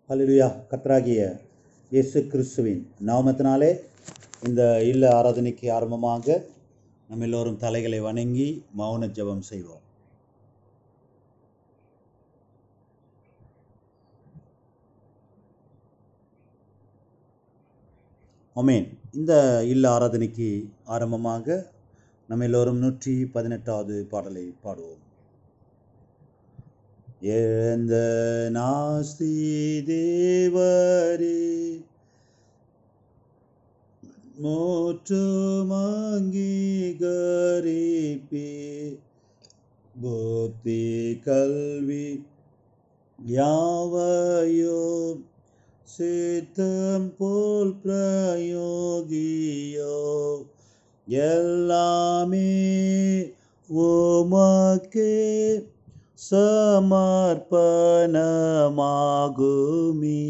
ஹalleluya கர்த்தராகிய இயேசு கிறிஸ்துவின் நாமத்தினாலே இந்த இல்ல ஆராதனைக்கு ஆரம்பமாக நம்ம எல்லோரும் தலைகளை வணங்கி மௌன ஜெபம் செய்வோம் ஆமென் இந்த இல்ல ஆராதனைக்கு ஆரம்பமாக நம்ம எல்லோரும் நூற்றி பதினெட்டாவது பாடலை பாடுவோம் எழுந்த நாஸ்தி தேவரே மோற்றும் அங்கீகரிப்பே புத்தி கல்வி யாவையோ சித்தம் போல் பிரயோகியோ எல்லாமே உமக்கே சமர்ப்பணமாகுமி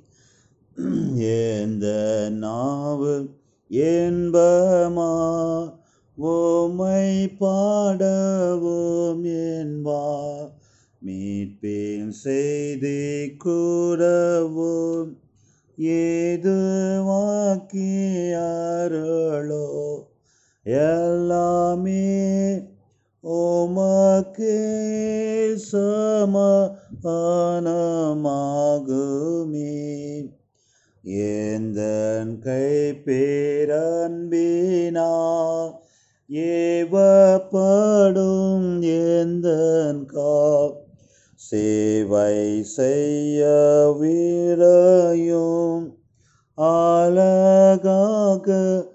எந்த நாவு என்பமா ஓமை பாடவும் என்பா மீட்பின் செய்தி கூறவும் ஏது வாக்கியாரளோ எல்லாமே உமக்கே சமமாகுமே எந்தன் கை பேரன்பினா ஏவப்படும் எந்தன் கா சேவை செய்ய விரையும் அழகாக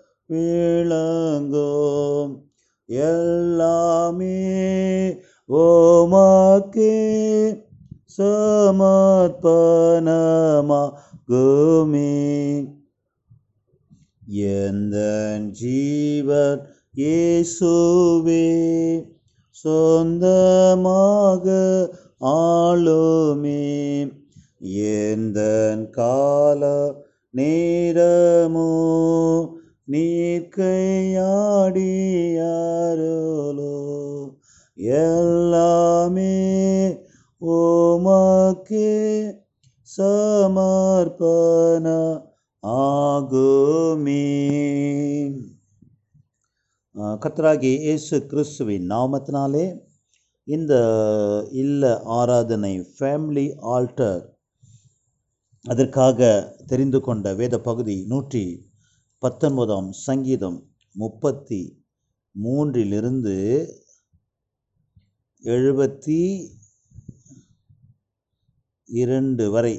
விளங்கும் எல்லாமே ஓமாக்கே சமர்ப்பணமாகுமே எந்த ஜீவன் இயேசுவே சொந்தமாக ஆளுமே எந்த கால நேரமோ நீர்க்கையாடியாரலோ எல்லாமே ஓமக்கே சமர்ப்பண ஆகுமே கர்த்தராகிய இயேசு கிறிஸ்துவின் நாமத்தினாலே இந்த இல்ல ஆராதனை ஃபேமிலி ஆல்டர் அதற்காக தெரிந்து கொண்ட வேத பகுதி நூற்றி பத்தொன்பதாம் சங்கீதம் முப்பத்தி மூன்றிலிருந்து எழுபத்தி இரண்டு வரை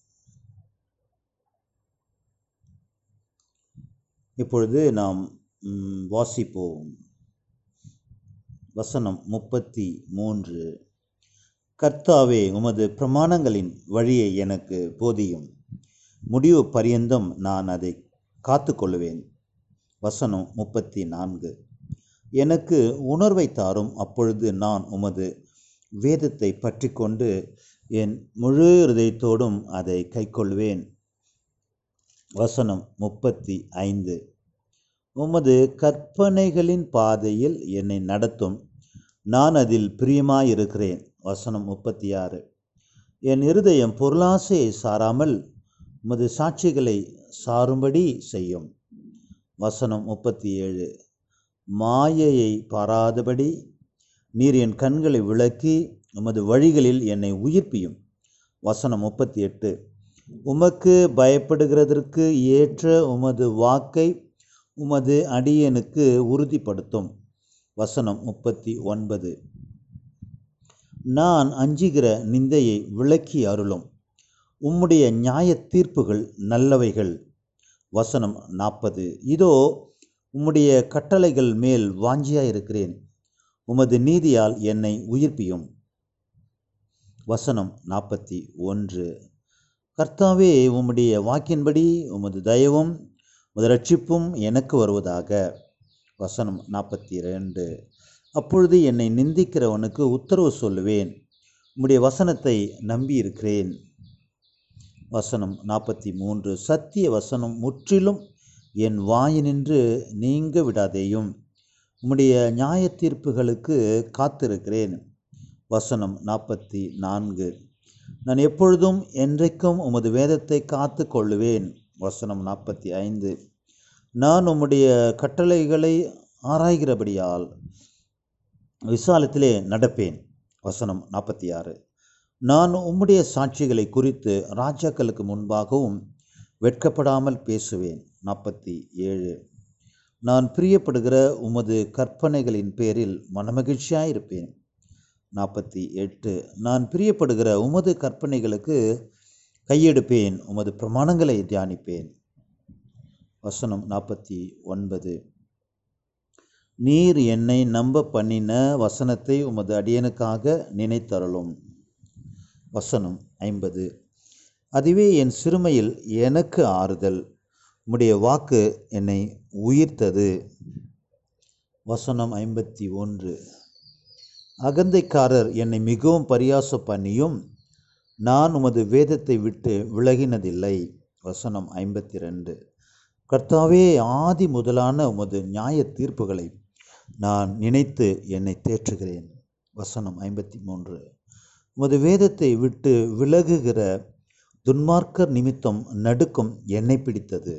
இப்பொழுது நாம் ம், வாசிப்போம் வசனம் முப்பத்தி மூன்று கர்த்தாவே உமது பிரமாணங்களின் வழியை எனக்கு போதியும் முடிவு பரியந்தம் நான் அதை காத்து கொள்ளுவேன் வசனம் முப்பத்தி நான்கு எனக்கு உணர்வை தாரும் அப்பொழுது நான் உமது வேதத்தை பற்றி கொண்டு என் முழு இருதயத்தோடும் அதை கைக்கொள்வேன் வசனம் முப்பத்தி ஐந்து உமது கற்பனைகளின் பாதையில் என்னை நடத்தும் நான் அதில் பிரியமாயிருக்கிறேன் வசனம் முப்பத்தி ஆறு என் இருதயம் பொருளாசையை சாராமல் உமது சாட்சிகளை சாரும்படி செய்யும் வசனம் முப்பத்தி ஏழு மாயையை பாராதபடி நீர் என் கண்களை விளக்கி உமது வழிகளில் என்னை உயிர்ப்பியும் வசனம் முப்பத்தி எட்டு உமக்கு பயப்படுகிறதற்கு ஏற்ற உமது வாக்கை உமது அடியனுக்கு உறுதிப்படுத்தும் வசனம் முப்பத்தி ஒன்பது நான் அஞ்சுகிற நிந்தையை விளக்கி அருளும் உம்முடைய நியாய தீர்ப்புகள் நல்லவைகள் வசனம் நாற்பது இதோ உம்முடைய கட்டளைகள் மேல் வாஞ்சியாயிருக்கிறேன் உமது நீதியால் என்னை உயிர்ப்பியும் வசனம் நாற்பத்தி ஒன்று கர்த்தாவே உம்முடைய வாக்கின்படி உமது தயவும் உமது ரட்சிப்பும் எனக்கு வருவதாக வசனம் நாற்பத்தி ரெண்டு அப்பொழுது என்னை நிந்திக்கிறவனுக்கு உத்தரவு சொல்லுவேன் உம்முடைய வசனத்தை நம்பியிருக்கிறேன் வசனம் நாற்பத்தி மூன்று சத்திய வசனம் முற்றிலும் என் வாயினின்று நீங்க விடாதேயும் உம்முடைய நியாய தீர்ப்புகளுக்கு காத்திருக்கிறேன் வசனம் நாற்பத்தி நான்கு நான் எப்பொழுதும் என்றைக்கும் உமது வேதத்தை காத்து கொள்ளுவேன் வசனம் நாற்பத்தி ஐந்து நான் உம்முடைய கட்டளைகளை ஆராய்கிறபடியால் விசாலத்திலே நடப்பேன் வசனம் நாற்பத்தி ஆறு நான் உம்முடைய சாட்சிகளை குறித்து ராஜாக்களுக்கு முன்பாகவும் வெட்கப்படாமல் பேசுவேன் நாற்பத்தி ஏழு நான் பிரியப்படுகிற உமது கற்பனைகளின் பேரில் மனமகிழ்ச்சியாயிருப்பேன் நாற்பத்தி எட்டு நான் பிரியப்படுகிற உமது கற்பனைகளுக்கு கையெடுப்பேன் உமது பிரமாணங்களை தியானிப்பேன் வசனம் நாற்பத்தி ஒன்பது நீர் என்னை நம்ப பண்ணின வசனத்தை உமது அடியனுக்காக நினைத்தருளும் வசனம் ஐம்பது அதுவே என் சிறுமையில் எனக்கு ஆறுதல் உம்முடைய வாக்கு என்னை உயிர்த்தது வசனம் ஐம்பத்தி ஒன்று அகந்தைக்காரர் என்னை மிகவும் பரியாச பண்ணியும் நான் உமது வேதத்தை விட்டு விலகினதில்லை வசனம் ஐம்பத்தி ரெண்டு கர்த்தாவே ஆதி முதலான உமது நியாய தீர்ப்புகளை நான் நினைத்து என்னை தேற்றுகிறேன் வசனம் ஐம்பத்தி மூன்று உமது வேதத்தை விட்டு விலகுகிற துன்மார்க்கர் நிமித்தம் நடுக்கம் என்னை பிடித்தது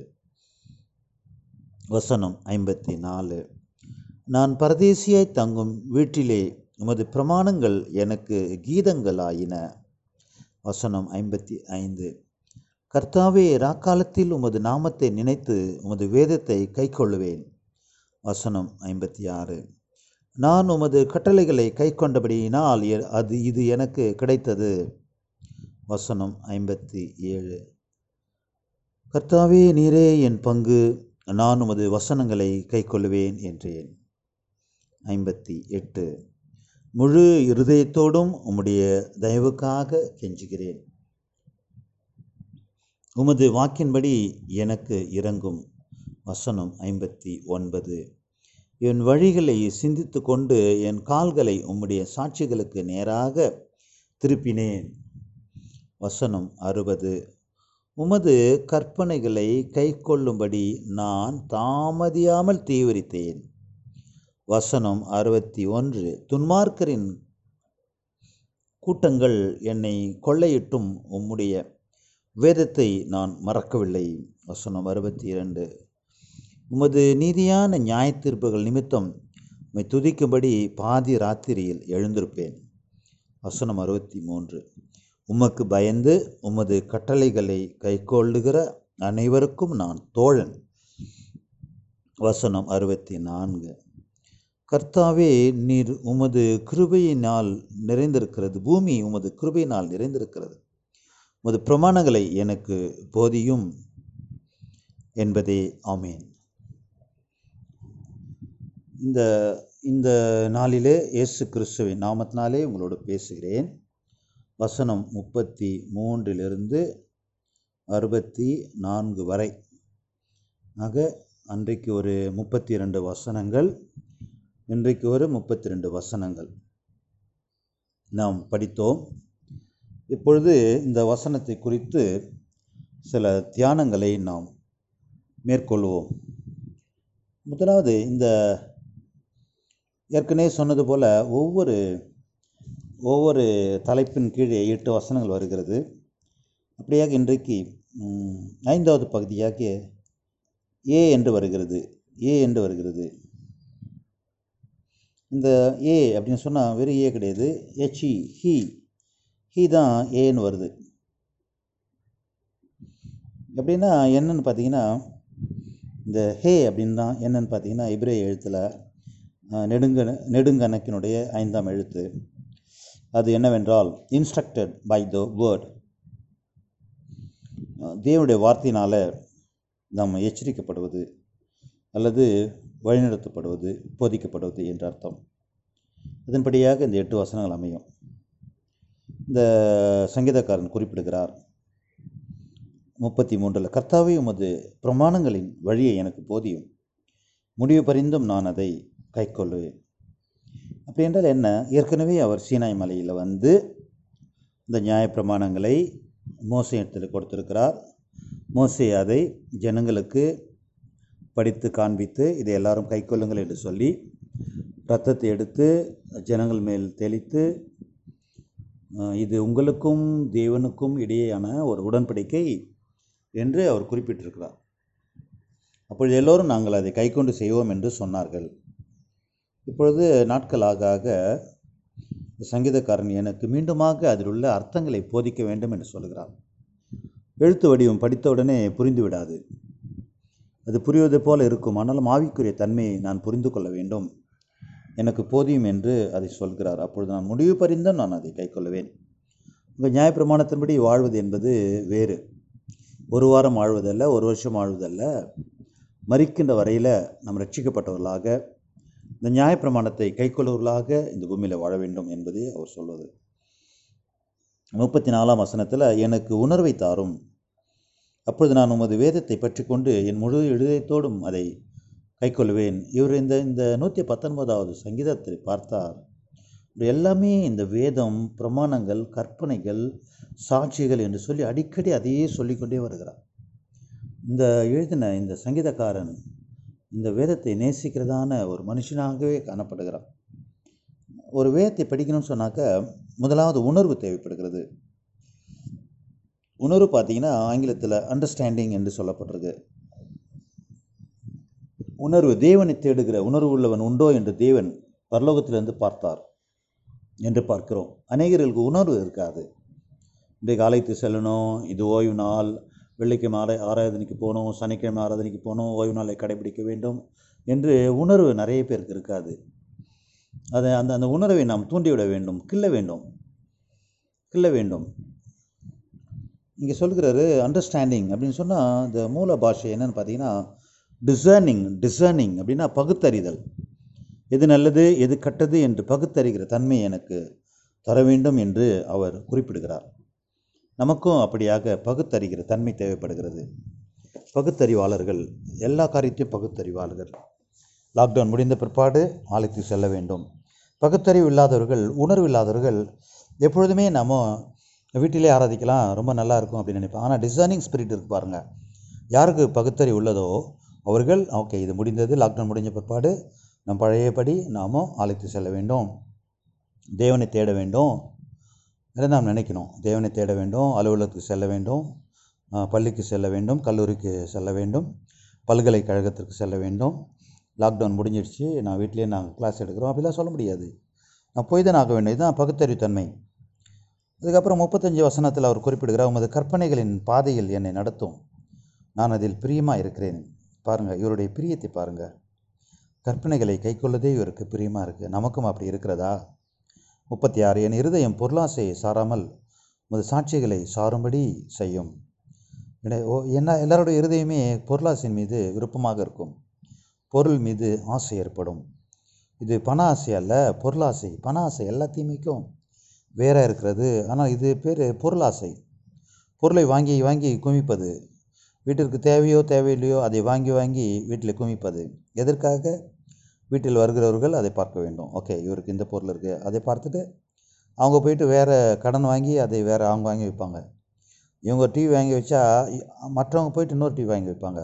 வசனம் ஐம்பத்தி நாலு நான் பரதேசியாய் தங்கும் வீட்டிலே உமது பிரமாணங்கள் எனக்கு கீதங்களாயின வசனம் ஐம்பத்தி ஐந்து கர்த்தாவே ராக்காலத்தில் உமது நாமத்தை நினைத்து உமது வேதத்தை கைக்கொள்ளுவேன் வசனம் ஐம்பத்தி ஆறு நான் உமது கட்டளைகளை கைக்கொண்டபடியினால் எ- அது இது எனக்கு கிடைத்தது வசனம் ஐம்பத்தி ஏழு கர்த்தாவே நீரே என் பங்கு நான் உமது வசனங்களை கைக்கொள்ளுவேன் என்றேன் ஐம்பத்தி எட்டு முழு இருதயத்தோடும் உம்முடைய தயவுக்காக கெஞ்சுகிறேன் உமது வாக்கின்படி எனக்கு இறங்கும் வசனம் ஐம்பத்தி ஒன்பது என் வழிகளை சிந்தித்து கொண்டு என் கால்களை உம்முடைய சாட்சிகளுக்கு நேராக திருப்பினேன் வசனம் அறுபது உமது கற்பனைகளை கைக்கொள்ளும்படி நான் தாமதியாமல் தீவிரித்தேன் வசனம் அறுபத்தி ஒன்று துன்மார்க்கரின் கூட்டங்கள் என்னை கொள்ளையிட்டும் உம்முடைய வேதத்தை நான் மறக்கவில்லை வசனம் அறுபத்தி இரண்டு உமது நீதியான நியாயத்தீர்ப்புகள் நிமித்தம் உம்மை துதிக்கும்படி பாதி ராத்திரியில் எழுந்திருப்பேன் வசனம் அறுபத்தி மூன்று உமக்கு பயந்து உமது கட்டளைகளை கைக்கொள்ளுகிற அனைவருக்கும் நான் தோழன் வசனம் அறுபத்தி நான்கு கர்த்தாவே நீர் உமது கிருபையினால் நிறைந்திருக்கிறது பூமி உமது கிருபையினால் நிறைந்திருக்கிறது உமது பிரமாணங்களை எனக்கு போதியும் என்பதே ஆமேன் இந்த இந்த நாளிலே இயேசு கிறிஸ்துவின் நாமத்தினாலே உங்களோடு பேசுகிறேன் வசனம் முப்பத்தி மூன்றிலிருந்து அறுபத்தி நான்கு வரை ஆக அன்றைக்கு ஒரு முப்பத்தி இரண்டு வசனங்கள் இன்றைக்கு ஒரு முப்பத்தி ரெண்டு வசனங்கள் நாம் படித்தோம் இப்பொழுது இந்த வசனத்தை குறித்து சில தியானங்களை நாம் மேற்கொள்வோம் முதலாவது இந்த ஏற்கனவே சொன்னது போல் ஒவ்வொரு ஒவ்வொரு தலைப்பின் கீழே எட்டு வசனங்கள் வருகிறது அப்படியாக இன்றைக்கு ம், ஐந்தாவது பகுதியாக ஏ என்று வருகிறது ஏ என்று வருகிறது இந்த ஏ அப்படின்னு சொன்னால் வெறும் ஏ கிடையாது ஹெச்இ ஹி ஹி தான் ஏன்னு வருது எப்படின்னா என்னன்னு பார்த்தீங்கன்னா இந்த ஹே அப்படின்னு தான் என்னன்னு பார்த்தீங்கன்னா இப்ரே எழுத்தில் நெடுங்க நெடுங்கணக்கினுடைய ஐந்தாம் எழுத்து அது என்னவென்றால் இன்ஸ்ட்ரக்டட் பை த வேர்ட் தேவனுடைய வார்த்தையினால் நாம் எச்சரிக்கப்படுவது அல்லது வழிநடத்தப்படுவது போதிக்கப்படுவது என்ற அர்த்தம் அதன்படியாக இந்த எட்டு வசனங்கள் அமையும் இந்த சங்கீதக்காரன் குறிப்பிடுகிறார் முப்பத்தி மூன்றில் கர்த்தாவே உமது பிரமாணங்களின் வழியை எனக்கு போதியும் முடிவு பரிந்தும் நான் அதை கைக்கொள்வேன் அப்படி என்றால் என்ன ஏற்கனவே அவர் சீனாய் மலையில் வந்து இந்த நியாயப்பிரமாணங்களை மோசே இடத்துல கொடுத்திருக்கிறார் மோசே அதை ஜனங்களுக்கு படித்து காண்பித்து இதை எல்லாரும் கைக்கொள்ளுங்கள் என்று சொல்லி இரத்தத்தை எடுத்து ஜனங்கள் மேல் தெளித்து அஹ், இது உங்களுக்கும் தேவனுக்கும் இடையேயான ஒரு உடன்படிக்கை என்று அவர் குறிப்பிட்டிருக்கிறார் அப்பொழுது எல்லோரும் நாங்கள் அதை கைக்கொண்டு செய்வோம் என்று சொன்னார்கள் இப்பொழுது நாட்கள் ஆக ஆக சங்கீதக்காரன் எனக்கு மீண்டுமாக அதில் உள்ள அர்த்தங்களை போதிக்க வேண்டும் என்று சொல்கிறார் எழுத்து வடிவம் படித்தவுடனே புரிந்து விடாது அது புரிவது போல இருக்கும் ஆனாலும் ஆவிக்குரிய தன்மையை நான் புரிந்து கொள்ள வேண்டும் எனக்கு போதியும் என்று அதை சொல்கிறார் அப்பொழுது நான் முடிவு பரிந்தும் நான் அதை கைக்கொள்ளுவேன் உங்கள் நியாயப்பிரமாணத்தின்படி வாழ்வது என்பது வேறு ஒரு வாரம் வாழ்வதல்ல ஒரு வருஷம் வாழ்வதல்ல மறிக்கின்ற வரையில் நாம் ரட்சிக்கப்பட்டவர்களாக இந்த நியாயப்பிரமாணத்தை கைக்கொள்வர்களாக இந்த பூமியில் வாழ வேண்டும் என்பதே அவர் சொல்வது முப்பத்தி நாலாம் வசனத்தில் எனக்கு உணர்வை தாரும் அப்பொழுது நான் உமது வேதத்தை பற்றி கொண்டு என் முழு இதயத்தோடும் அதை கைக்கொள்வேன் இவர் இந்த இந்த நூற்றி பத்தொன்பதாவது சங்கீதத்தை பார்த்தார் இவர் எல்லாமே இந்த வேதம் பிரமாணங்கள் கற்பனைகள் சாட்சிகள் என்று சொல்லி அடிக்கடி அதையே சொல்லிக்கொண்டே வருகிறார் இந்த எழுதின இந்த சங்கீதக்காரன் இந்த வேதத்தை நேசிக்கிறதான ஒரு மனுஷனாகவே காணப்படுகிறான் ஒரு வேதத்தை படிக்கணும்னு சொன்னாக்க முதலாவது உணர்வு தேவைப்படுகிறது உணர்வு பார்த்தீங்கன்னா ஆங்கிலத்தில் அண்டர்ஸ்டாண்டிங் என்று சொல்லப்பட்டிருக்கு உணர்வு தேவனை தேடுகிற உணர்வு உள்ளவன் உண்டோ என்று தேவன் பரலோகத்திலிருந்து பார்த்தார் என்று பார்க்கிறோம் அநேகர்களுக்கு உணர்வு இருக்காது இன்றைக்கு ஆலயத்துக்கு செல்லணும் இது ஓய்வு நாள் வெள்ளிக்கிழமை ஆரை ஆராதனைக்கு போகணும் சனிக்கிழமை ஆராதனைக்கு போகணும் ஓய்வு நாளை கடைபிடிக்க வேண்டும் என்று உணர்வு நிறைய பேருக்கு இருக்காது அதை அந்த அந்த உணர்வை நாம் தூண்டிவிட வேண்டும் கிள்ள வேண்டும் கிள்ள வேண்டும் இங்கே சொல்கிறாரு அண்டர்ஸ்டாண்டிங் அப்படின்னு சொன்னால் இந்த மூல பாஷை என்னன்னு பார்த்தீங்கன்னா டிசர்னிங் டிசர்னிங் அப்படின்னா பகுத்தறிதல் எது நல்லது எது கெட்டது என்று பகுத்தறிகிற தன்மை எனக்கு தர வேண்டும் என்று அவர் குறிப்பிடுகிறார் நமக்கும் அப்படியாக பகுத்தறிகிற தன்மை தேவைப்படுகிறது பகுத்தறிவாளர்கள் எல்லா காரியத்தையும் பகுத்தறிவாளர்கள் லாக்டவுன் முடிந்த பிற்பாடு ஆலயத்துக்கு செல்ல வேண்டும் பகுத்தறிவு இல்லாதவர்கள் உணர்வு இல்லாதவர்கள் எப்பொழுதுமே நம்ம வீட்டிலே ஆராதிக்கலாம் ரொம்ப நல்லா இருக்கும் அப்படின்னு நினைப்பேன் ஆனால் டிசைனிங் ஸ்பிரிட் இருக்கு பாருங்கள் யாருக்கு பகுத்தறிவு உள்ளதோ அவர்கள் ஓகே இது முடிந்தது லாக்டவுன் முடிஞ்ச பிற்பாடு நம் பழையபடி நாமும் ஆலயத்துக்கு செல்ல வேண்டும் தேவனை தேட வேண்டும் இதை நாம் நினைக்கணும் தேவனை தேட வேண்டும் அலுவலகத்துக்கு செல்ல வேண்டும் ஆஹ், பள்ளிக்கு செல்ல வேண்டும் கல்லூரிக்கு செல்ல வேண்டும் பல்கலைக்கழகத்திற்கு செல்ல வேண்டும் லாக்டவுன் முடிஞ்சிடுச்சு நான் வீட்டிலேயே நாங்கள் கிளாஸ் எடுக்கிறோம் அப்படிலாம் சொல்ல முடியாது நான் போய் தான் ஆக வேண்டும் இதுதான் பகுத்தறிவுத்தன்மை அதுக்கப்புறம் முப்பத்தஞ்சு வசனத்தில் அவர் குறிப்பிடுகிறார் உமது கற்பனைகளின் பாதையில் என்னை நடத்தும் நான் அதில் பிரியமாக இருக்கிறேன் பாருங்கள் இவருடைய பிரியத்தை பாருங்கள் கற்பனைகளை கைக்கொள்ளதே இவருக்கு பிரியமாக இருக்குது நமக்கும் அப்படி இருக்கிறதா முப்பத்தி ஆறு என் இருதயம் பொருளாசையை சாராமல் உமது சாட்சிகளை சாரும்படி செய்யும் என- ஓ- என்ன எல்லாருடைய இருதயமே பொருளாசையின் மீது விருப்பமாக இருக்கும் பொருள் மீது ஆசை ஏற்படும் இது பண ஆசை அல்ல பொருளாசை பண ஆசை எல்லா தீமைக்கும் வேற இருக்கிறது ஆனால் இது பேர் பொருளாசை பொருளை வாங்கி வாங்கி குமிப்பது வீட்டிற்கு தேவையோ தேவையில்லையோ அதை வாங்கி வாங்கி வீட்டில் குமிப்பது எதற்காக வீட்டில் வருகிறவர்கள் அதை பார்க்க வேண்டும் ஓகே இவருக்கு இந்த பொருள் இருக்குது அதை பார்த்துட்டு அவங்க போயிட்டு வேறு கடன் வாங்கி அதை வேறு அவங்க வாங்கி வைப்பாங்க இவங்க டிவி வாங்கி வச்சா இ- மற்றவங்க போயிட்டு இன்னொரு டிவி வாங்கி வைப்பாங்க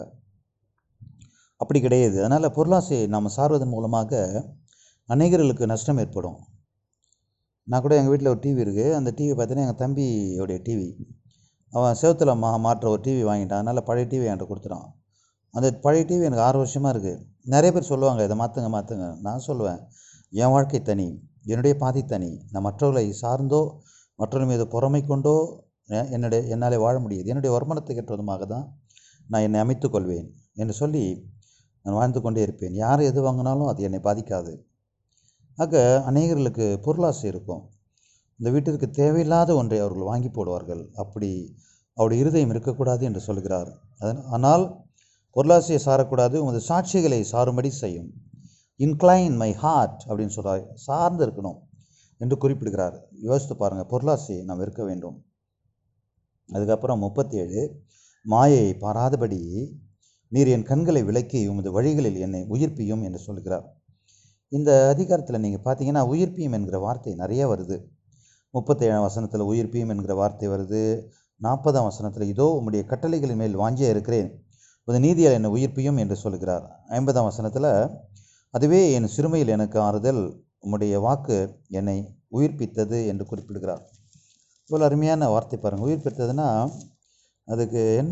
அப்படி கிடையாது அதனால் பொருளாசையை நாம் சார்வதன் மூலமாக அநேகர்களுக்கு நஷ்டம் ஏற்படும் நான் கூட எங்கள் வீட்டில் ஒரு டிவி இருக்குது அந்த டிவி பார்த்தீங்கன்னா எங்கள் தம்பியோடைய டிவி அவன் செவத்தில் மா மாற்ற ஒரு டிவி வாங்கிட்டான் அதனால் பழைய டிவி என்கிட்ட கொடுத்துட்டான் அந்த பழைய டிவி எனக்கு ஆறு வருஷமாக இருக்குது நிறைய பேர் சொல்லுவாங்க இதை மாற்றுங்க மாற்றுங்க நான் சொல்லுவேன் என் வாழ்க்கை தனி என்னுடைய பாதை தனி நான் மற்றவர்களை சார்ந்தோ மற்றவர்கள் மீது பொறாமை கொண்டோ எ- என்னுடைய என்னால் வாழ முடியாது என்னுடைய வருமானத்துக்கு ஏற்றதுமாக தான் நான் என்னை அமைத்துக் கொள்வேன் என்று சொல்லி நான் வாழ்ந்து கொண்டே இருப்பேன் யார் எது வாங்கினாலும் அது என்னை பாதிக்காது ஆக அநேகர்களுக்கு பொருளாசை இருக்கும் இந்த வீட்டிற்கு தேவையில்லாத ஒன்றை அவர்கள் வாங்கி போடுவார்கள் அப்படி அவருடைய இருதயம் இருக்கக்கூடாது என்று சொல்கிறார் அதன் ஆனால் பொருளாசையை சாரக்கூடாது உமது சாட்சிகளை சாரும்படி செய்யும் இன்க்ளைன் மை ஹார்ட் அப்படின்னு சொல்கிறார் சார்ந்து இருக்கணும் என்று குறிப்பிடுகிறார் யோசித்து பாருங்கள் பொருளாசையை நாம் இருக்க வேண்டும் அதுக்கப்புறம் முப்பத்தேழு மாயையை பாராதபடி நீர் என் கண்களை விலக்கி உமது வழிகளில் என்னை உயிர்ப்பியும் என்று சொல்கிறார் இந்த அதிகாரத்தில் நீங்கள் பார்த்தீங்கன்னா உயிர்ப்பியும் என்கிற வார்த்தை நிறைய வருது முப்பத்தேழாம் வசனத்தில் உயிர்ப்பியும் என்கிற வார்த்தை வருது நாற்பதாம் வசனத்தில் இதோ உம்முடைய கட்டளைகளின் மேல் வாஞ்சியாக இருக்கிறேன் உமது நீதியால் என்னை உயிர்ப்பியும் என்று சொல்கிறார் ஐம்பதாம் வசனத்தில் அதுவே என் சிறுமையில் எனக்கு ஆறுதல் உம்முடைய வாக்கு என்னை உயிர்ப்பித்தது என்று குறிப்பிடுகிறார் இவ்வளோ அருமையான வார்த்தை பாருங்கள் உயிர் பெற்றதுன்னா அதுக்கு என்ன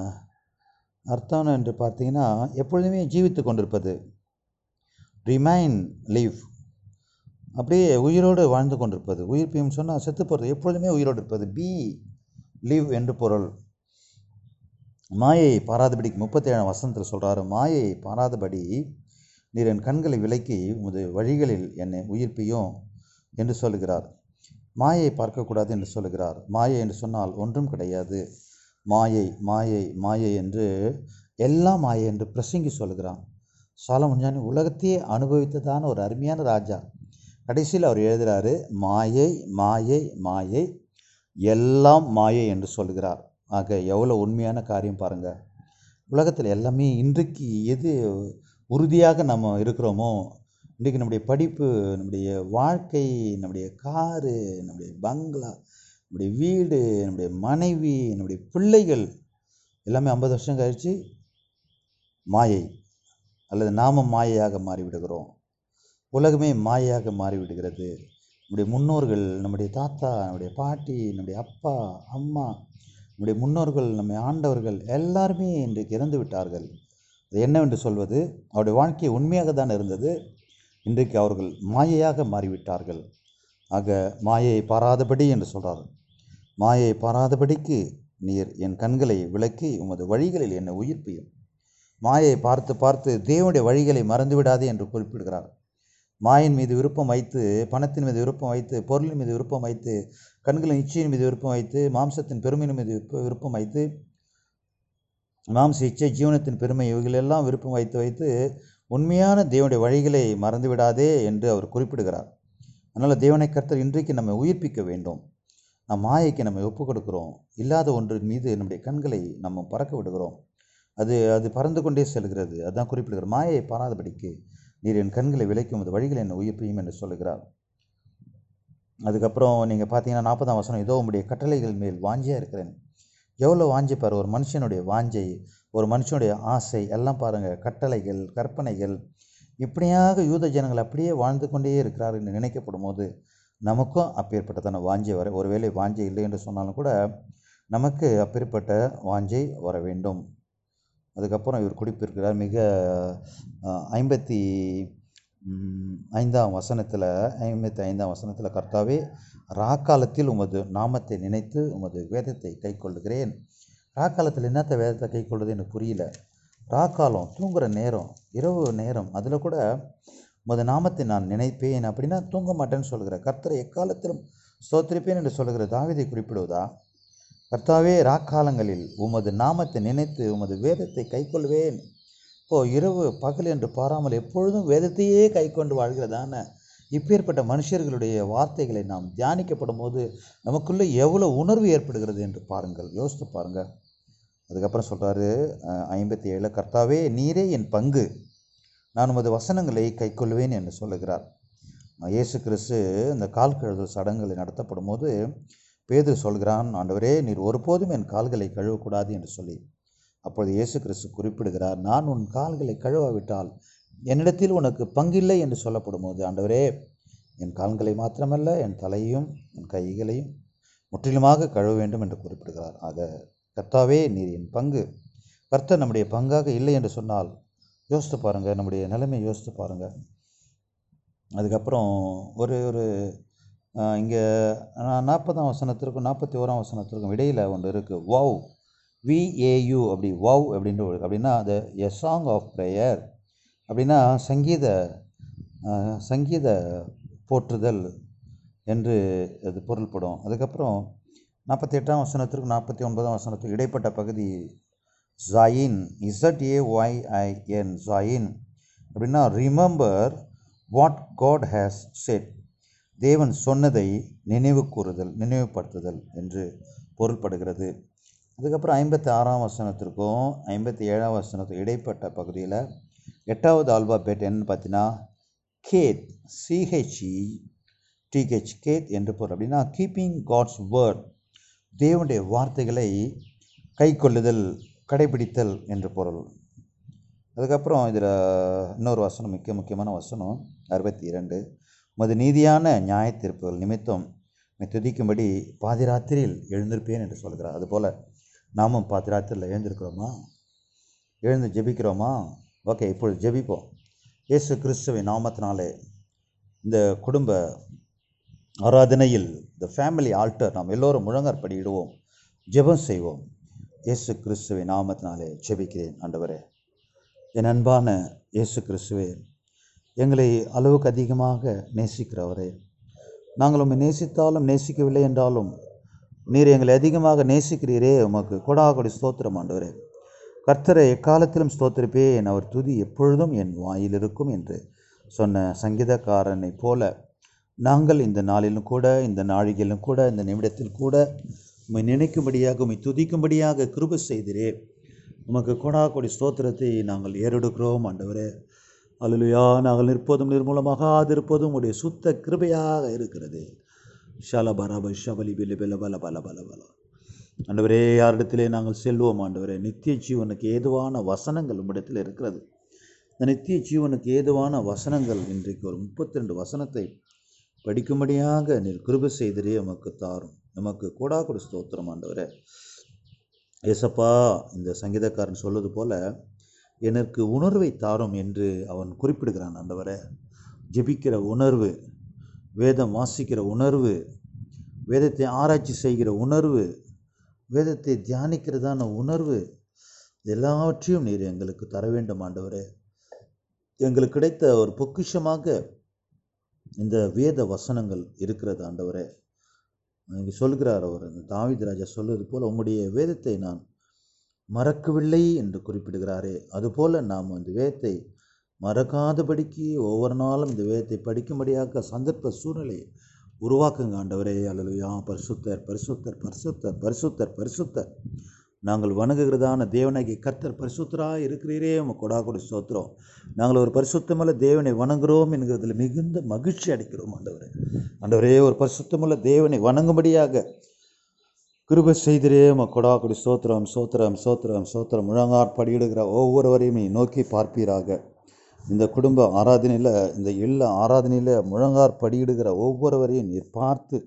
அர்த்தம் என்று பார்த்தீங்கன்னா எப்பொழுதுமே ஜீவித்து கொண்டிருப்பது ரிமைன் லீவ் அப்படியே உயிரோடு வாழ்ந்து கொண்டிருப்பது உயிர் பியும் சொன்னால் செத்து போகிறது எப்பொழுதுமே உயிரோடு இருப்பது பி லீவ் என்று பொருள் மாயை பாராதபடிக்கு முப்பத்தேழாம் வசனத்தில் சொல்கிறாரு மாயை பாராதபடி நீர் என் கண்களை விலக்கி உமது வழிகளில் என்னை உயிர்ப்பியும் என்று சொல்லுகிறார் மாயை பார்க்கக்கூடாது என்று சொல்லுகிறார் மாயை என்று சொன்னால் ஒன்றும் கிடையாது மாயை மாயை மாயை என்று எல்லாம் மாயை என்று பிரசங்கி சொல்லுகிறான் சாலமன் ஞானி உலகத்தையே அனுபவித்ததான ஒரு அருமையான ராஜா கடைசியில் அவர் எழுதுகிறாரு மாயை மாயை மாயை எல்லாம் மாயை என்று சொல்கிறார் ஆக எவ்வளோ உண்மையான காரியம் பாருங்கள் உலகத்தில் எல்லாமே இன்றைக்கு எது உறுதியாக நம்ம இருக்கிறோமோ இன்றைக்கு நம்முடைய படிப்பு நம்முடைய வாழ்க்கை நம்முடைய காரு நம்முடைய பங்களா நம்முடைய வீடு நம்முடைய மனைவி நம்முடைய பிள்ளைகள் எல்லாமே ஐம்பது வருஷம் கழித்து மாயை அல்லது நாம மாயையாக மாறிவிடுகிறோம் உலகமே மாயையாக மாறிவிடுகிறது நம்முடைய முன்னோர்கள் நம்முடைய தாத்தா நம்முடைய பாட்டி நம்முடைய அப்பா அம்மா நம்முடைய முன்னோர்கள் நம்மை ஆண்டவர்கள் எல்லாருமே இன்றைக்கு இறந்து விட்டார்கள் அது என்னவென்று சொல்வது அவருடைய வாழ்க்கை உண்மையாக தான் இருந்தது இன்றைக்கு அவர்கள் மாயையாக மாறிவிட்டார்கள் ஆக மாயை பாராதபடி என்று சொல்கிறார் மாயை பாராதபடிக்கு நீர் என் கண்களை விளக்கி உமது வழிகளில் என்னை உயிர்ப்பியும் மாயை பார்த்து பார்த்து தேவனுடைய வழிகளை மறந்துவிடாதே என்று குறிப்பிடுகிறார் மாயின் மீது விருப்பம் வைத்து பணத்தின் மீது விருப்பம் வைத்து பொருளின் மீது விருப்பம் வைத்து கண்களின் இச்சையின் மீது விருப்பம் வைத்து மாம்சத்தின் பெருமையின் மீது விருப்ப- விருப்பம் வைத்து மாம்ச இச்சை ஜீவனத்தின் பெருமை இவைகளெல்லாம் விருப்பம் வைத்து வைத்து உண்மையான தேவனுடைய வழிகளை மறந்து விடாதே என்று அவர் குறிப்பிடுகிறார் அதனால் தேவனை கர்த்தர் இன்றைக்கு நம்மை உயிர்ப்பிக்க வேண்டும் நம் மாயைக்கு நம்மை ஒப்புக் கொடுக்கிறோம் இல்லாத ஒன்றின் மீது நம்முடைய கண்களை நம்ம பறக்க விடுகிறோம் அது அது பறந்து கொண்டே செல்கிறது அதான் குறிப்பிடுகிறார் மாயை பாராதபடிக்கு நீர் என் கண்களை விலைக்கும் அது வழிகளை என்னை உயிர்ப்பியும் என்று சொல்லுகிறார் அதுக்கப்புறம் நீங்கள் பார்த்தீங்கன்னா நாற்பதாம் வசனம் இதோ உம்முடைய கட்டளைகள் மேல் வாஞ்சியாக இருக்கிறேன் எவ்வளோ வாஞ்சி பாரு ஒரு மனுஷனுடைய வாஞ்சை ஒரு மனுஷனுடைய ஆசை எல்லாம் பாருங்கள் கட்டளைகள் கற்பனைகள் இப்படியாக யூத ஜனங்கள் அப்படியே வாழ்ந்து கொண்டே இருக்கிறார் என்று நினைக்கப்படும் போது நமக்கும் அப்பேற்பட்டதான வாஞ்சை வர ஒருவேளை வாஞ்சை இல்லை என்று சொன்னாலும் கூட நமக்கு அப்பேற்பட்ட வாஞ்சை வர வேண்டும் அதுக்கப்புறம் இவர் குறிப்பிருக்கிறார் மிக அஹ், ஐம்பத்தி ம், ஐந்தாம் வசனத்தில் ஐம்பத்தி ஐந்தாம் வசனத்தில் கர்த்தாவே ராக்காலத்தில் உமது நாமத்தை நினைத்து உமது வேதத்தை கைக்கொள்ளுகிறேன் ராக்காலத்தில் என்னத்த வேதத்தை கைக்கொள்வது எனக்கு புரியல ராக்காலம் தூங்குற நேரம் இரவு நேரம் அதில் கூட உமது நாமத்தை நான் நினைப்பேன் அப்படின்னா தூங்க மாட்டேன்னு சொல்கிற கர்த்தரை எக்காலத்திலும் ஸ்தோத்திரிப்பேன் என்று சொல்லுகிற தாவீதை குறிப்பிடுவதா கர்த்தாவே ராக்காலங்களில் உமது நாமத்தை நினைத்து உமது வேதத்தை கைக்கொள்வேன் இப்போ இரவு பகல் என்று பாராமல் எப்பொழுதும் வேதத்தையே கைக்கொண்டு வாழ்கிறதான இப்பேற்பட்ட மனுஷர்களுடைய வார்த்தைகளை நாம் தியானிக்கப்படும் போது நமக்குள்ளே எவ்வளோ உணர்வு ஏற்படுகிறது என்று பாருங்கள் யோசித்து பாருங்கள் அதுக்கப்புறம் சொல்கிறாரு ஐம்பத்தி ஏழு கர்த்தாவே நீரே என் பங்கு நான் உமது வசனங்களை கைக்கொள்வேன் என்று சொல்லுகிறார் அஹ் இயேசு கிறிஸ்து இந்த கால் கழுவுதல் சடங்குகளை நடத்தப்படும் போது பேதுரு சொல்கிறான் ஆண்டவரே நீர் ஒருபோதும் என் கால்களை கழுவக்கூடாது என்று சொல்லி அப்பொழுது இயேசு கிறிஸ்து குறிப்பிடுகிறார் நான் உன் கால்களை கழுவாவிட்டால் என்னிடத்தில் உனக்கு பங்கில்லை என்று சொல்லப்படும் போது ஆண்டவரே என் கால்களை மாத்திரமல்ல என் தலையையும் என் கைகளையும் முற்றிலுமாக கழுவ வேண்டும் என்று குறிப்பிடுகிறார் ஆக கர்த்தாவே நீர் என் பங்கு கர்த்தர் நம்முடைய பங்காக இல்லை என்று சொன்னால் யோசித்து பாருங்கள் நம்முடைய நிலைமை யோசித்து பாருங்கள் அதுக்கப்புறம் ஒரு ஒரு இங்கே நாற்பதாம் வசனத்திற்கும் நாற்பத்தி ஓராம் வசனத்திற்கும் இடையில் ஒன்று இருக்குது வவ் விஏயு அப்படி வவ் அப்படின்ற ஒரு அப்படின்னா அது எ சாங் ஆஃப் ப்ரேயர் அப்படின்னா சங்கீத அஹ், சங்கீத போற்றுதல் என்று அது பொருள்படும் அதுக்கப்புறம் நாற்பத்தி எட்டாம் வசனத்திற்கும் நாற்பத்தி ஒன்பதாம் வசனத்துக்கு இடைப்பட்ட பகுதி zayin Z A Y I N zayin அப்படின்னா remember what God has said தேவன் சொன்னதை நினைவு கூறுதல் நினைவுபடுத்துதல் என்று பொருள்படுகிறது அதுக்கப்புறம் ஐம்பத்தி ஆறாம் வசனத்திற்கும் ஐம்பத்தி ஏழாம் வசனத்துக்கும் இடைப்பட்ட பகுதியில் எட்டாவது ஆல்பாபேட் என்னன்னு பார்த்தீங்கன்னா கேத் சிஹெச்இ டிஹெச் கேத் என்று பொருள் அப்படின்னா கீப்பிங் காட்ஸ் வேர்ட் தேவனுடைய வார்த்தைகளை கைக்கொள்ளுதல் கடைபிடித்தல் என்று பொருள் அதுக்கப்புறம் இதில் இன்னொரு வசனம் மிக முக்கியமான வசனம் அறுபத்தி இரண்டு உமது நீதியான நியாய தீர்ப்புகள் நிமித்தம் உம்மை துதிக்கும்படி பாதிராத்திரியில் எழுந்திருப்பேன் என்று சொல்கிறார் அதுபோல் நாமும் பாதிராத்திரியில் எழுந்திருக்கிறோமா எழுந்து ஜெபிக்கிறோமா ஓகே இப்பொழுது ஜெபிப்போம் இயேசு கிறிஸ்துவின் நாமத்தினாலே இந்த குடும்ப ஆராதனையில் இந்த ஃபேமிலி ஆல்டர் நாம் எல்லோரும் முழங்கற்படியிடுவோம் ஜெபம் செய்வோம் இயேசு கிறிஸ்துவின் நாமத்தினாலே ஜெபிக்கிறேன் ஆண்டவரே என் அன்பான இயேசு கிறிஸ்துவே எங்களை அளவுக்கு அதிகமாக நேசிக்கிறவரே நாங்கள் உம்மை நேசித்தாலும் நேசிக்கவில்லை என்றாலும் நீர் எங்களை அதிகமாக நேசிக்கிறீரே உமக்கு கொடாகொடி ஸ்தோத்திரம் ஆண்டவரே கர்த்தரை எக்காலத்திலும் ஸ்தோத்திரிப்பேன் அவர் துதி எப்பொழுதும் என் வாயில் இருக்கும் என்று சொன்ன சங்கீதக்காரனைப் போல நாங்கள் இந்த நாளிலும் கூட இந்த நாழிகையிலும் கூட இந்த நிமிடத்தில் கூட உம்மை நினைக்கும்படியாக உம்மை துதிக்கும்படியாக கிருபை செய்திரே உமக்கு கொடா கொடி ஸ்தோத்திரத்தை நாங்கள் ஏறெடுக்கிறோம் ஆண்டவரே அல்லலுயா நாங்கள் நிற்பதும் நிர்மூலமாகாதிருப்பதும் உடைய சுத்த கிருபையாக இருக்கிறது ஷல பரப ஷபலி பில பில பல பல பல பல ஆண்டவரே யாரிடத்திலே நாங்கள் செல்வோம் ஆண்டவரே நித்திய ஜீவனுக்கு ஏதுவான வசனங்கள் உம்மிடத்தில் இருக்கிறது இந்த நித்திய ஜீவனுக்கு ஏதுவான வசனங்கள் இன்றைக்கு ஒரு முப்பத்தி ரெண்டு வசனத்தை படிக்கும்படியாக நீர் கிருபை செய்திரே உமக்கு தாரும் நமக்கு கூடா கொடு ஸ்தோத்திரம் ஆண்டவரே ஏசப்பா இந்த சங்கீதக்காரன் சொல்வது போல எனக்கு உணர்வை தாரும் என்று அவன் குறிப்பிடுகிறான் ஆண்டவரே ஜெபிக்கிற உணர்வு வேதம் வாசிக்கிற உணர்வு வேதத்தை ஆராய்ச்சி செய்கிற உணர்வு வேதத்தை தியானிக்கிறதான உணர்வு எல்லாவற்றையும் நீர் எங்களுக்கு தர வேண்டும் ஆண்டவரே எங்களுக்கு கிடைத்த ஒரு பொக்கிஷமாக இந்த வேத வசனங்கள் இருக்கிறது ஆண்டவரே இங்கே சொல்கிறார் அவர் இந்த தாவீது ராஜா சொல்வது போல் உம்முடைய வேதத்தை நான் மறக்கவில்லை என்று குறிப்பிடுகிறாரே அதுபோல நாம் அந்த வேதத்தை மறக்காதபடிக்கு ஒவ்வொரு நாளும் இந்த வேதத்தை படிக்கும்படியாக சந்தர்ப்ப சூழ்நிலையை உருவாக்குங்க ஆண்டவரே அல்லலுயா பரிசுத்தர் பரிசுத்தர் பரிசுத்தர் பரிசுத்தர் பரிசுத்தர் நாங்கள் வணங்குகிறதான தேவனாகி கர்த்தர் பரிசுத்தராக இருக்கிறீரே உமக்கு கொடா கொடி ஸ்தோத்திரம் நாங்கள் ஒரு பரிசுத்தமுள்ள தேவனை வணங்குகிறோம் என்கிறதில் மிகுந்த மகிழ்ச்சி அடைக்கிறோம் ஆண்டவரே ஆண்டவரே ஒரு பரிசுத்தமுள்ள தேவனை வணங்கும்படியாக கிருபை செய்திரே உமக்கு கொடா கொடி ஸ்தோத்திரம் ஸ்தோத்திரம் ஸ்தோத்திரம் ஸ்தோத்திரம் முழங்கார் படியிடுகிற ஒவ்வொருவரையும் நீ நோக்கி பார்ப்பீராக இந்த குடும்ப ஆராதனையில் இந்த இல்ல ஆராதனையில் முழங்கார் படியிடுகிற ஒவ்வொருவரையும் நீர் பார்த்து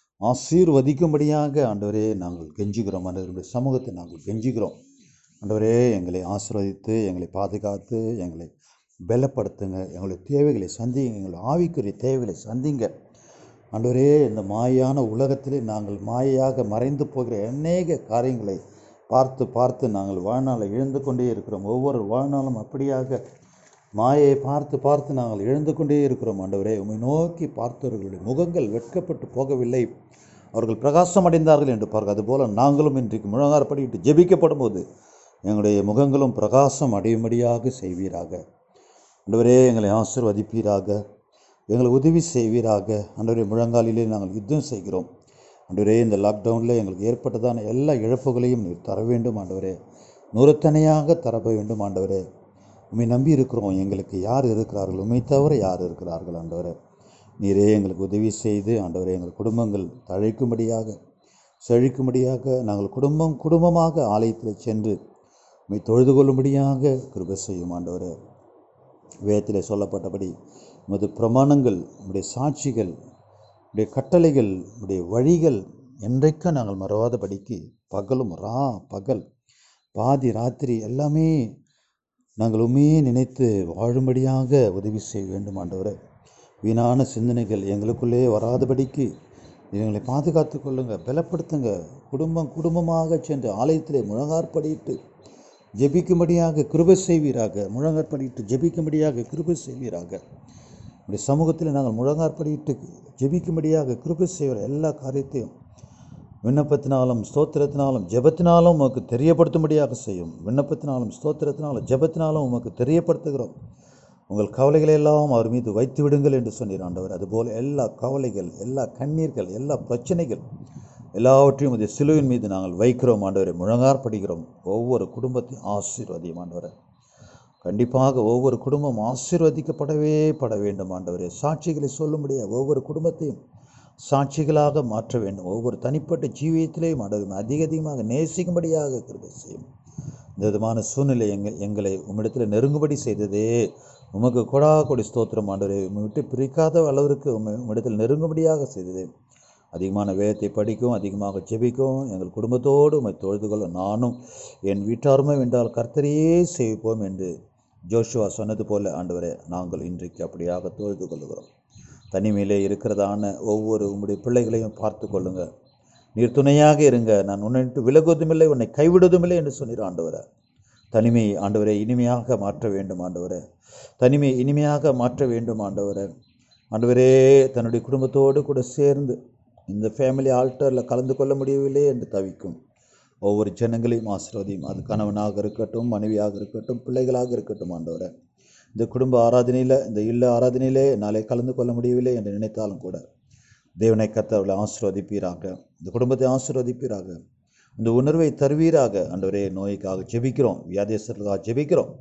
ஆசீர்வதிக்கும்படியாக ஆண்டவரே நாங்கள் கெஞ்சுகிறோம் ஆண்டவருடைய சமூகத்தை நாங்கள் கெஞ்சுகிறோம் ஆண்டவரே எங்களை ஆசீர்வதித்து எங்களை பாதுகாத்து எங்களை பலப்படுத்துங்க எங்களுடைய தேவைகளை சந்திங்க எங்களுடைய ஆவிக்குரிய தேவைகளை சந்திங்க ஆண்டவரே இந்த மாயான உலகத்திலே நாங்கள் மாயையாக மறைந்து போகிற அநேக காரியங்களை பார்த்து பார்த்து நாங்கள் வாழ்நாளை இழந்து கொண்டே இருக்கிறோம் ஒவ்வொரு வாழ்நாளும் அப்படியாக மாயை பார்த்து பார்த்து நாங்கள் இழந்து கொண்டே இருக்கிறோம் ஆண்டவரே உம்மை நோக்கி பார்த்தவர்களுடைய முகங்கள் வெட்கப்பட்டு போகவில்லை அவர்கள் பிரகாசம் அடைந்தார்கள் என்று பார்க்க அதுபோல் நாங்களும் இன்றைக்கு முழங்காற்படியிட்டு ஜெபிக்கப்படும் போது எங்களுடைய முகங்களும் பிரகாசம் அடையும்படியாக செய்வீராக ஆண்டவரே எங்களை ஆசிர்வதிப்பீராக எங்களை உதவி செய்வீராக ஆண்டவரே முழங்காலிலே நாங்கள் யுத்தம் செய்கிறோம் ஆண்டவரே இந்த லாக்டவுனில் எங்களுக்கு ஏற்பட்டதான எல்லா இழப்புகளையும் நீர் தர வேண்டும் ஆண்டவரே நூறத்தனையாக தர வேண்டும் ஆண்டவரே உண்மை நம்பி இருக்கிறோம் எங்களுக்கு யார் இருக்கிறார்கள் உண்மை தவிர யார் இருக்கிறார்கள் ஆண்டவரே நீரே எங்களுக்கு உதவி செய்து ஆண்டவரே எங்கள் குடும்பங்கள் தழைக்கும்படியாக செழிக்கும்படியாக நாங்கள் குடும்பம் குடும்பமாக ஆலயத்தில் சென்று உண்மை தொழுது கொள்ளும்படியாக கிருபை செய்யும் ஆண்டவரே வேதத்தில் சொல்லப்பட்டபடி உமது பிரமாணங்கள் உம்முடைய சாட்சிகள் உடைய கட்டளைகள் உடைய வழிகள் என்றைக்கும் நாங்கள் மறவாதபடிக்கு பகலும் ரா பகல் பாதி ராத்திரி எல்லாமே நாங்கள் உண்மையே நினைத்து வாழும்படியாக உதவி செய்ய வேண்டும் ஆண்டவரே வீணான சிந்தனைகள் எங்களுக்குள்ளே வராதபடிக்கு எங்களை பாதுகாத்து கொள்ளுங்க பலப்படுத்துங்க குடும்பம் குடும்பமாக சென்று ஆலயத்திலே முழங்காற்படியிட்டு ஜெபிக்கும்படியாக கிருபை செய்வீராக முழங்காற்படியிட்டு ஜெபிக்கும்படியாக கிருபை செய்வீராக உடைய சமூகத்தில் நாங்கள் முழங்காற்படியிட்டு ஜெபிக்கும்படியாக கிருபை செய்கிற எல்லா காரியத்தையும் விண்ணப்பத்தினாலும் ஸ்தோத்திரத்தினாலும் ஜெபத்தினாலும் உமக்கு தெரியப்படுத்தும்படியாக செய்யும் விண்ணப்பத்தினாலும் ஸ்தோத்திரத்தினாலும் ஜெபத்தினாலும் உமக்கு தெரியப்படுத்துகிறோம் உங்கள் கவலைகளை எல்லாம் அவர் மீது வைத்து விடுங்கள் என்று சொன்னீர் ஆண்டவர் அதுபோல் எல்லா கவலைகள் எல்லா கண்ணீர்கள் எல்லா பிரச்சனைகள் எல்லாவற்றையும் இந்த சிலுவின் மீது நாங்கள் வைக்கிறோம் ஆண்டவரை முழங்காற்படுகிறோம் ஒவ்வொரு குடும்பத்தையும் ஆசீர்வதியும் ஆண்டவரை கண்டிப்பாக ஒவ்வொரு குடும்பம் ஆசீர்வதிக்கப்படவே பட வேண்டும் ஆண்டவரே சாட்சிகளை சொல்லும்படியாக ஒவ்வொரு குடும்பத்தையும் சாட்சிகளாக மாற்ற வேண்டும் ஒவ்வொரு தனிப்பட்ட ஜீவியத்திலேயும் ஆண்டவரும் அதிக அதிகமாக நேசிக்கும்படியாக கிருபை செய்யும் இந்த விதமான சூழ்நிலை எங்கள் எங்களை உம்மிடத்தில் நெருங்கும்படி செய்ததே உமக்கு கொடா கொடி ஸ்தோத்திரம் ஆண்டவரே உம்மை விட்டு பிரிக்காத அளவிற்கு உம்மை உம்மிடத்தில் நெருங்கும்படியாக செய்ததே அதிகமான வேதத்தை படிக்கும் அதிகமாக ஜெபிக்கும் எங்கள் குடும்பத்தோடு உம்மை தொழுது கொள்ள நானும் என் வீட்டாருமே வென்றால் கர்த்தரையே சேவிப்போம் என்று ஜோஷுவா சொன்னது போல ஆண்டவரே நாங்கள் இன்றைக்கு அப்படியாக தொழுது கொள்கிறோம் தனிமையிலே இருக்கிறதான ஒவ்வொரு உம்முடைய பிள்ளைகளையும் பார்த்து கொள்ளுங்க நீர் துணையாக இருங்க நான் உன்னை விட்டு விலகுவதுமில்லை உன்னை கைவிடுவதுமில்லை என்று சொன்னீர் ஆண்டவரே தனிமை ஆண்டவரை இனிமையாக மாற்ற வேண்டும் ஆண்டவரே தனிமை இனிமையாக மாற்ற வேண்டும் ஆண்டவரே ஆண்டவரே தன்னுடைய குடும்பத்தோடு கூட சேர்ந்து இந்த ஃபேமிலி ஆல்டரில் கலந்து கொள்ள முடியவில்லை என்று தவிக்கும் ஒவ்வொரு ஜனங்களையும் ஆசீர்வதியும் அது கணவனாக இருக்கட்டும் மனைவியாக இருக்கட்டும் பிள்ளைகளாக இருக்கட்டும் ஆண்டவரே இந்த குடும்ப ஆராதனையில் இந்த இல்ல ஆராதனையிலே நாளை கலந்து கொள்ள முடியவில்லை என்று நினைத்தாலும் கூட தேவனை கத்தவர்களை ஆசீர்வதிப்பீராக இந்த குடும்பத்தை ஆசீர்வதிப்பீராக இந்த உணர்வை தருவீராக ஆண்டவரே நோய்க்காக ஜெபிக்கிறோம் வியாதியஸ்தர்களுக்காக ஜெபிக்கிறோம்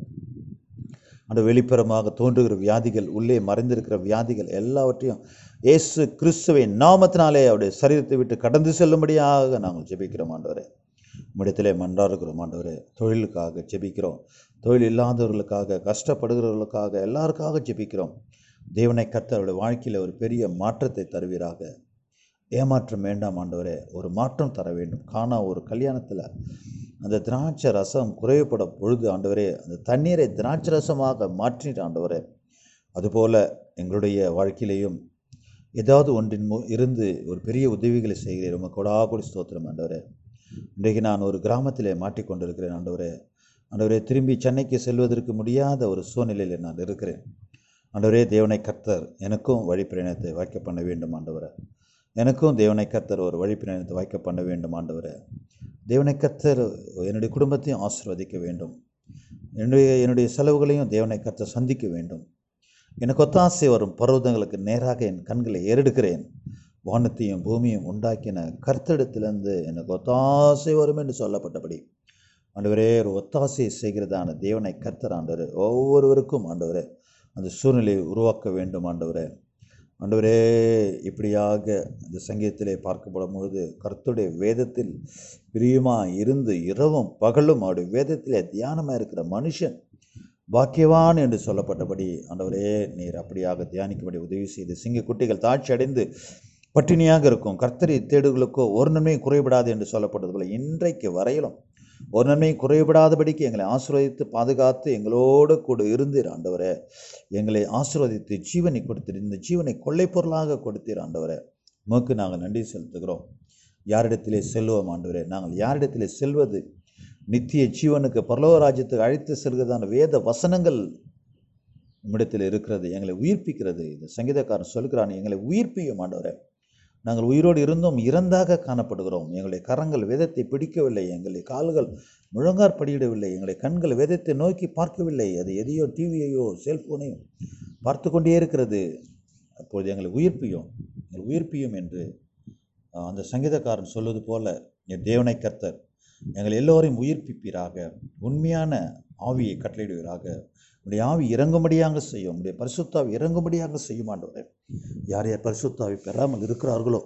அந்த வெளிப்புறமாக தோன்றுகிற வியாதிகள் உள்ளே மறைந்திருக்கிற வியாதிகள் எல்லாவற்றையும் இயேசு கிறிஸ்துவின் நாமத்தினாலே அவருடைய சரீரத்தை விட்டு கடந்து செல்லும்படியாக நாங்கள் ஜெபிக்கிறோம் ஆண்டவரே உம்மிடத்திலே மன்றாடுகிறோம் ஆண்டவரே தொழிலுக்காக ஜெபிக்கிறோம் தொழில் இல்லாதவர்களுக்காக கஷ்டப்படுகிறவர்களுக்காக எல்லாருக்காக ஜெபிக்கிறோம் தேவனை கர்த்தர் அவருடைய வாழ்க்கையில் ஒரு பெரிய மாற்றத்தை தருவீராக ஏமாற்றம் வேண்டாம் ஆண்டவரே ஒரு மாற்றம் தர வேண்டும் காணா ஒரு கல்யாணத்தில் அந்த திராட்சை ரசம் குறைவுபட பொழுது ஆண்டவரே அந்த தண்ணீரை திராட்சை ரசமாக மாற்றிட்டு ஆண்டவரே அதுபோல் எங்களுடைய வாழ்க்கையிலையும் ஏதாவது ஒன்றின் மு இருந்து ஒரு பெரிய உதவிகளை செய்கிறேன் உமக்கு கொடா கொடி ஸ்தோத்திரம் ஆண்டவரே இன்றைக்கு நான் ஒரு கிராமத்திலே மாட்டிக்கொண்டிருக்கிறேன் ஆண்டவரே ஆண்டவரே திரும்பி சென்னைக்கு செல்வதற்கு முடியாத ஒரு சூழ்நிலையில் நான் இருக்கிறேன் ஆண்டவரே தேவனை கர்த்தர் எனக்கும் வழிப்பிரயணத்தை வாய்க்க பண்ண வேண்டும் ஆண்டவரே எனக்கும் தேவனை கர்த்தர் ஒரு வழிப்பிரயணத்தை வாய்க்க பண்ண வேண்டும் ஆண்டவரே தேவனை கர்த்தர் என்னுடைய குடும்பத்தையும் ஆசீர்வதிக்க வேண்டும் என்னுடைய என்னுடைய செலவுகளையும் தேவனை கர்த்தர் சந்திக்க வேண்டும் எனக்கு ஒத்தாசை வரும் பர்வதங்களுக்கு நேராக என் கண்களை ஏறெடுக்கிறேன் வானத்தையும் பூமியும் உண்டாக்கின கர்த்தரிடத்திலிருந்து எனக்கு ஒத்தாசை வரும் என்று சொல்லப்பட்டபடி ஆண்டவரே ஒரு ஒத்தாசையை செய்கிறதான தேவனை கர்த்தர் ஆண்டவர் ஒவ்வொருவருக்கும் ஆண்டவரே அந்த சூழ்நிலையை உருவாக்க வேண்டும் ஆண்டவரே ஆண்டவரே இப்படியாக இந்த சங்கீதத்திலே பார்க்கப்படும் பொழுது கர்த்தருடைய வேதத்தில் பிரியமாக இருந்து இரவும் பகலும் அவருடைய வேதத்திலே தியானமாக இருக்கிற மனுஷன் பாக்கியவான் என்று சொல்லப்பட்டபடி ஆண்டவரே நீர் அப்படியாக தியானிக்கும்படி உதவி செய்து சிங்க குட்டிகள் தாட்சி அடைந்து பட்டினியாக இருக்கும் கர்த்தரை தேடுகளுக்கோ ஒரு நன்மையும் குறைபடாது என்று சொல்லப்பட்டது போல இன்றைக்கு வரையிலும் ஒரு நன்மையும் குறைபடாதபடிக்கு எங்களை ஆசீர்வதித்து பாதுகாத்து எங்களோடு கூட இருந்தீர் ஆண்டவரே எங்களை ஆசீர்வதித்து ஜீவனை கொடுத்தீர் இந்த ஜீவனை கொள்ளை பொருளாக கொடுத்தீர் ஆண்டவரே உமக்கு நாங்கள் நன்றி செலுத்துகிறோம் யாரிடத்திலே செல்வோம் ஆண்டவரே நாங்கள் யாரிடத்திலே செல்வது நித்திய ஜீவனுக்கு பரலோக ராஜ்யத்துக்கு அழைத்து செல்கிறதான வேத வசனங்கள் உம்மிடத்தில் இருக்கிறது எங்களை உயிர்ப்பிக்கிறது இந்த சங்கீதக்காரன் சொல்கிறான் எங்களை உயிர்ப்பியும் ஆண்டவரே நாங்கள் உயிரோடு இருந்தும் இறந்தாக காணப்படுகிறோம் எங்களுடைய கரங்கள் வேதத்தை பிடிக்கவில்லை எங்களுடைய கால்கள் முழங்கார் படியிடவில்லை எங்களுடைய கண்கள் வேதத்தை நோக்கி பார்க்கவில்லை அது எதையோ டிவியையோ செல்போனையோ பார்த்து கொண்டே இருக்கிறது அப்பொழுது எங்களை உயிர்ப்பியும் எங்களை உயிர்ப்பியும் என்று ஆஹ், அந்த சங்கீதக்காரன் சொல்வது போல என் தேவனை கர்த்தர் எங்கள் எல்லோரையும் உயிர்ப்பிப்பீராக உண்மையான ஆவியை கட்டளையிடுவீராக உடைய ஆவி இறங்கும்படியாக செய்யும் உடைய பரிசுத்தாவி இறங்கும்படியாக செய்யும் ஆண்டவரே யார் யார் பரிசுத்தாவி பெறாமல் இருக்கிறார்களோ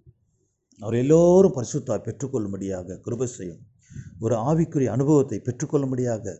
அவர் எல்லோரும் பரிசுத்தாவி பெற்றுக்கொள்ளும்படியாக கிருபை செய்யும் ஒரு ஆவிக்குரிய அனுபவத்தை பெற்றுக்கொள்ளும்படியாக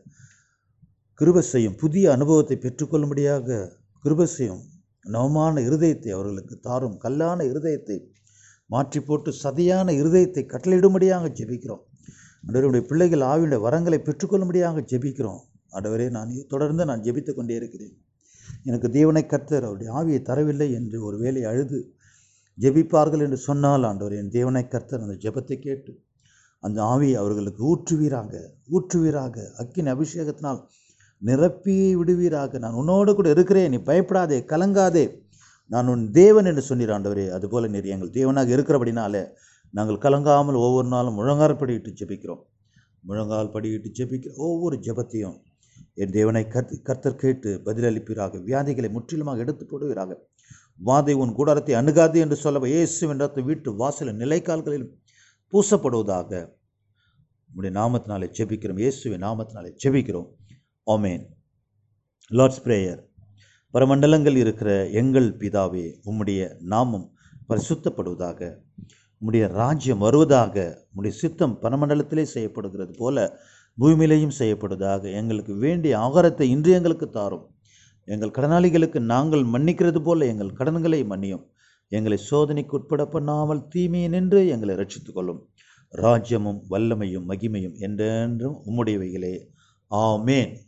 கிருபை செய்யும் புதிய அனுபவத்தை பெற்றுக்கொள்ளும்படியாக கிருபை செய்யும் நவமான இருதயத்தை அவர்களுக்கு தாரும் கல்லான இருதயத்தை மாற்றி போட்டு சதையான இருதயத்தை கட்டளையிடும்படியாக ஜெபிக்கிறோம் ஆண்டவருடைய பிள்ளைகள் ஆவியுடைய வரங்களை பெற்றுக்கொள்ளும்படியாக ஜெபிக்கிறோம் ஆண்டவரே நான் தொடர்ந்து நான் ஜெபித்து கொண்டே இருக்கிறேன் எனக்கு தேவனை கர்த்தர் அவருடைய ஆவியை தரவில்லை என்று ஒரு வேளை அழுது ஜெபிப்பார்கள் என்று சொன்னால் ஆண்டவர் என் தேவனை கர்த்தர் அந்த ஜெபத்தை கேட்டு அந்த ஆவியை அவர்களுக்கு ஊற்றுவீராக ஊற்றுவீராக அக்கின் அபிஷேகத்தினால் நிரப்பி விடுவீராக நான் உன்னோடு கூட இருக்கிறேன் நீ பயப்படாதே கலங்காதே நான் உன் தேவன் என்று சொன்னீர் ஆண்டவரே அதுபோல நீர் எங்கள் தேவனாக இருக்கிறபடினாலே நாங்கள் கலங்காமல் ஒவ்வொரு நாளும் முழங்கால் படியிட்டு ஜெபிக்கிறோம் முழங்கால் படியிட்டு ஜெபிக்கிற ஒவ்வொரு ஜெபத்தையும் என் தேவனை கர்த்த கர்த்தர் கேட்டு பதிலளிப்பீராக வியாதிகளை முற்றிலுமாக எடுத்து போடுவீராக வாதை உன் கூடாரத்தை அணுகாது என்று சொல்ல இயேசு என்ற வீட்டு வாசலின் நிலைக்கால்களில் பூசப்படுவதாக உம்முடைய நாமத்தினாலே ஜெபிக்கிறோம் இயேசுவின் நாமத்தினாலே ஜெபிக்கிறோம் ஆமென் லார்ட்ஸ் பிரேயர் பரமண்டலங்கள் இருக்கிற எங்கள் பிதாவே உம்முடைய நாமம் பரிசுத்தப்படுவதாக உம்முடைய ராஜ்யம் வருவதாக உம்முடைய சித்தம் பரமண்டலத்திலே செய்யப்படுகிறது போல பூமியிலேயும் செய்யப்படுவதாக எங்களுக்கு வேண்டிய ஆகாரத்தை இன்று எங்களுக்கு தாரும் எங்கள் கடனாளிகளுக்கு நாங்கள் மன்னிக்கிறது போல எங்கள் கடன்களை மன்னியும் எங்களை சோதனைக்கு உட்பட பண்ணாமல் தீமையை நின்று எங்களை ரட்சித்துக் கொள்ளும் ராஜ்யமும் வல்லமையும் மகிமையும் என்றென்றும் உம்முடையவைகளே ஆமேன்